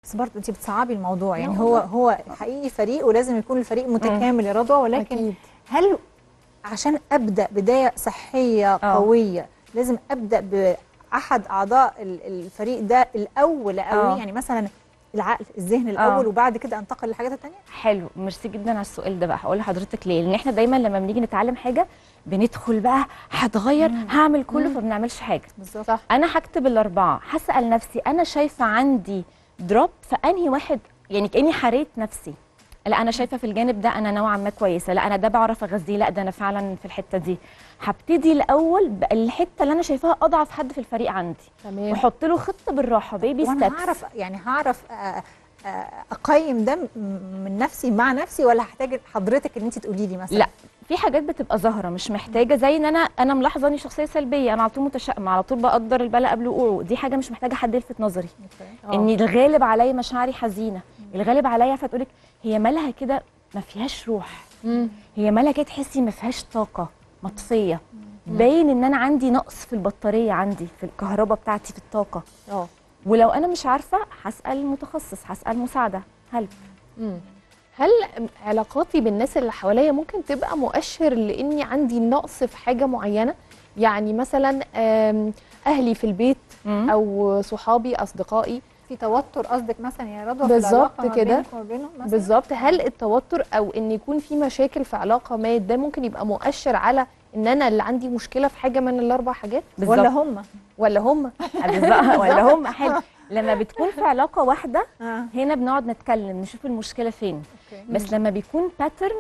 بس برضه انت بتصعبي الموضوع يعني هو هو حقيقي فريق ولازم يكون الفريق متكامل يا رضوى ولكن أكيد. هل عشان ابدا بدايه صحيه آه. قويه لازم ابدا باحد اعضاء ال- الفريق ده الاول قوي آه. يعني مثلا العقل الذهن الاول وبعد كده انتقل للحاجات الثانيه حلو ميرسي جدا على السؤال ده بقى هقول لحضرتك ليه لان احنا دايما لما بنيجي نتعلم حاجه بندخل بقى هتغير هعمل كله فما بنعملش حاجه بالظبط صح انا هكتب الاربعه هسال نفسي انا شايفه عندي دروب فانهي واحد يعني كاني حريت نفسي لا انا شايفه في الجانب ده انا نوعا ما كويسه لا انا ده بعرف اغذيه لا ده انا فعلا في الحته دي هبتدي الاول بالحته اللي انا شايفاها اضعف حد في الفريق عندي تمام واحط له خطه بالراحه بيبي وانا ستيبس هعرف يعني هعرف آه، آه، اقيم ده م- من نفسي مع نفسي ولا هحتاج حضرتك ان انت تقولي لي مثلا لا في حاجات بتبقى ظاهره مش محتاجه زي ان انا انا ملاحظه اني شخصيه سلبيه انا على طول متشائمه على طول بقدر البلاء قبل وقوعه دي حاجه مش محتاجه حد يلفت نظري أوكي. ان الغالب عليا مشاعري حزينه الغالب عليا فتقولك هي مالها كده ما فيهاش روح مم. هي مالها كده تحسي ما فيهاش طاقه مطفيه باين ان انا عندي نقص في البطاريه عندي في الكهرباء بتاعتي في الطاقه اه ولو انا مش عارفه هسال متخصص هسال مساعده هل مم. هل علاقاتي بالناس اللي حواليا ممكن تبقى مؤشر لاني عندي نقص في حاجه معينه يعني مثلا آم، اهلي في البيت او صحابي اصدقائي في توتر قصدك مثلا يا رضوى في بالظبط العلاقة ما كده. بينك وما بينهم مثلا بالظبط هل التوتر او ان يكون في مشاكل في علاقه ما ده ممكن يبقى مؤشر على ان انا اللي عندي مشكله في حاجه من الاربع حاجات ولا هم ولا هم بالظبط ولا هم حلو لما بتكون في علاقه واحده آه. هنا بنقعد نتكلم نشوف المشكله فين أوكي. بس لما بيكون باترن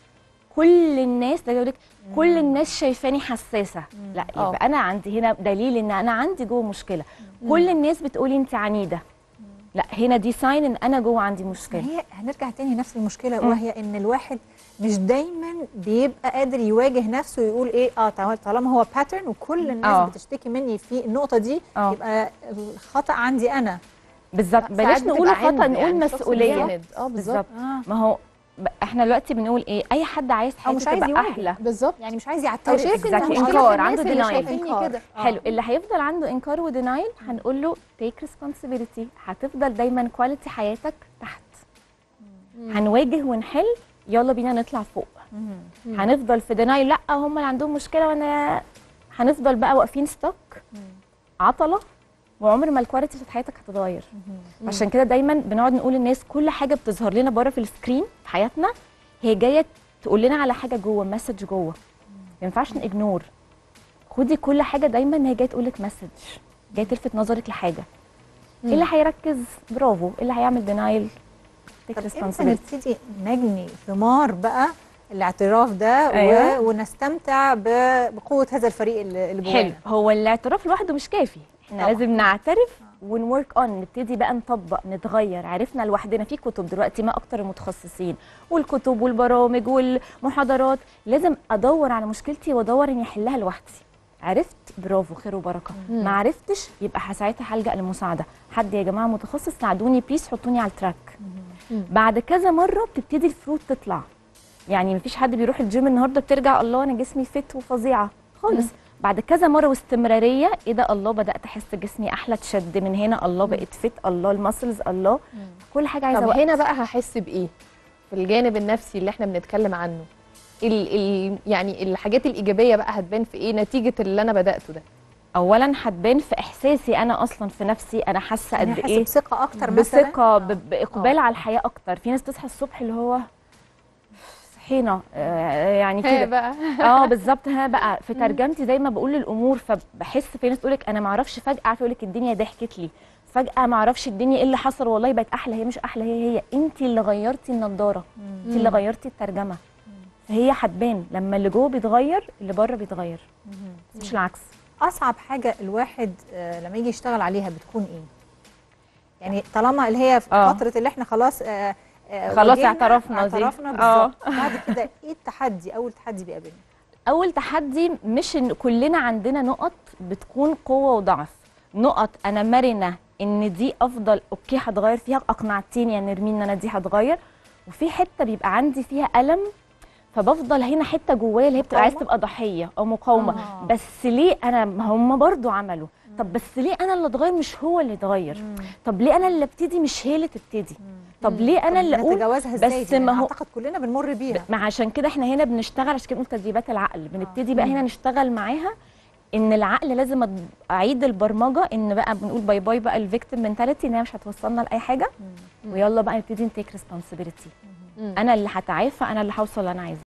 كل الناس ده يقول لك كل الناس شايفاني حساسه لا آه. يبقى انا عندي هنا دليل ان انا عندي جوه مشكله كل الناس بتقولي انت عنيده لا هنا دي ساين ان انا جوه عندي مشكله هي هنرجع تاني نفس المشكله وهي ان الواحد مش دايما بيبقى قادر يواجه نفسه ويقول ايه اه طال- طالما هو باترن وكل الناس آه. بتشتكي مني في النقطه دي آه. يبقى الخطا عندي انا بالظبط بلاش ساعات نقول بتبقى خطا عند، نقول يعني الشخص مسؤوليه بيعند. اه بالظبط بالظبط آه. ما هو ب- احنا دلوقتي بنقول ايه اي حد عايز او حياته مش عايز تبقى يواجه احلى بالظبط يعني مش عايز او يعترف شايف ان exactly. المشكله إنكار، في عنده الناس اللي denial. شايفيني إنكار. كده آه. حلو اللي هيفضل عنده انكار ودينايل هنقول له تيك ريسبونسبيلتي هتفضل دايما كواليتي حياتك تحت هنواجه ونحل يلا بينا نطلع فوق هنفضل في دينايل لا هم اللي عندهم مشكله وانا هنفضل بقى واقفين ستوك عطله وعمر ما الكواليتي بتاعت حياتك هتتغير عشان كده دايما بنقعد نقول للناس كل حاجه بتظهر لنا بره في السكرين في حياتنا هي جايه تقول لنا على حاجه جوه مسج جوه ما ينفعش نجنور خدي كل حاجه دايما هي جايه تقول لك مسج جايه تلفت نظرك لحاجه اللي هيركز برافو اللي هيعمل دينايل تيك طب امتى ريسبونسبيلتي نبتدي نجني ثمار بقى الاعتراف ده أيوة. و... ونستمتع ب- بقوه هذا الفريق اللي اللي حلو جوانا هو الاعتراف لوحده مش كافي احنا طبعاً. لازم نعترف ونورك اون نبتدي بقى نطبق نتغير عرفنا لوحدنا في كتب دلوقتي ما اكتر المتخصصين والكتب والبرامج والمحاضرات لازم ادور على مشكلتي وادور اني احلها لوحدي عرفت برافو خير وبركه ما عرفتش يبقى ساعتها هلجا لمساعده حد يا جماعه متخصص ساعدوني بليز حطوني على التراك بعد كذا مره بتبتدي الفروت تطلع يعني مفيش حد بيروح الجيم النهارده بترجع الله انا جسمي فت وفظيعه خالص بعد كذا مره واستمراريه ايه ده الله بدات احس جسمي احلى تشد من هنا الله بقيت فت الله المسلز الله كل حاجه عايزه طب وقت هنا بقى هحس بايه في الجانب النفسي اللي احنا بنتكلم عنه ال ال يعني الحاجات الايجابيه بقى هتبان في ايه نتيجه اللي انا بداته ده اولا هتبان في احساسي انا اصلا في نفسي انا حاسه يعني قد أحس ايه بثقه اكتر مثلا بثقه ب- باقبال على الحياه اكتر في ناس تصحى الصبح اللي هو صحينا آه، يعني هي كده بقى اه بالظبط ها بقى في ترجمتي زي ما بقول للامور فبحس في ناس تقول لك انا ما اعرفش فجاه عارفه يقول لك الدنيا ضحكت لي فجاه ما اعرفش الدنيا ايه اللي حصل والله بقت احلى هي مش احلى هي هي انت اللي غيرتي النضاره انت اللي غيرتي الترجمه فهي هتبان لما اللي جوه بيتغير اللي بره بيتغير مش العكس اصعب حاجه الواحد آه، لما يجي يشتغل عليها بتكون ايه يعني طالما اللي هي في آه. فتره اللي احنا خلاص آه، آه، خلاص واجهنا، اعترفنا دي. اعترفنا آه. بالظبط بعد كده ايه التحدي اول تحدي بيقابلنا اول تحدي مش ان كلنا عندنا نقط بتكون قوه وضعف نقط انا مرنه ان دي افضل اوكي هتغير فيها اقنعتيني يا نرمين ان انا دي هتغير وفي حته بيبقى عندي فيها الم فبفضل هنا حته جوايا اللي هي بتبقى عايزه مقاومة؟ تبقى ضحيه او مقاومه آه. بس ليه انا ما هم برضو عملوا طب بس ليه انا اللي اتغير مش هو اللي اتغير طب ليه انا اللي ابتدي مش هي اللي تبتدي طب ليه انا اللي اقول نتجاوزها ازاي بس دي؟ ما يعني هو- اعتقد كلنا بنمر بيها ما عشان كده احنا هنا بنشتغل عشان كده بنقول تدريبات العقل بنبتدي بقى هنا نشتغل معاها ان العقل لازم أد- اعيد البرمجه ان بقى بنقول باي باي بقى الفيكتيم منتاليتي ان هي مش هتوصلنا لاي حاجه ويلا بقى نبتدي نتيك ريسبونسبيلتي مم. انا اللي هتعافى انا اللي هوصل اللي انا عايزاه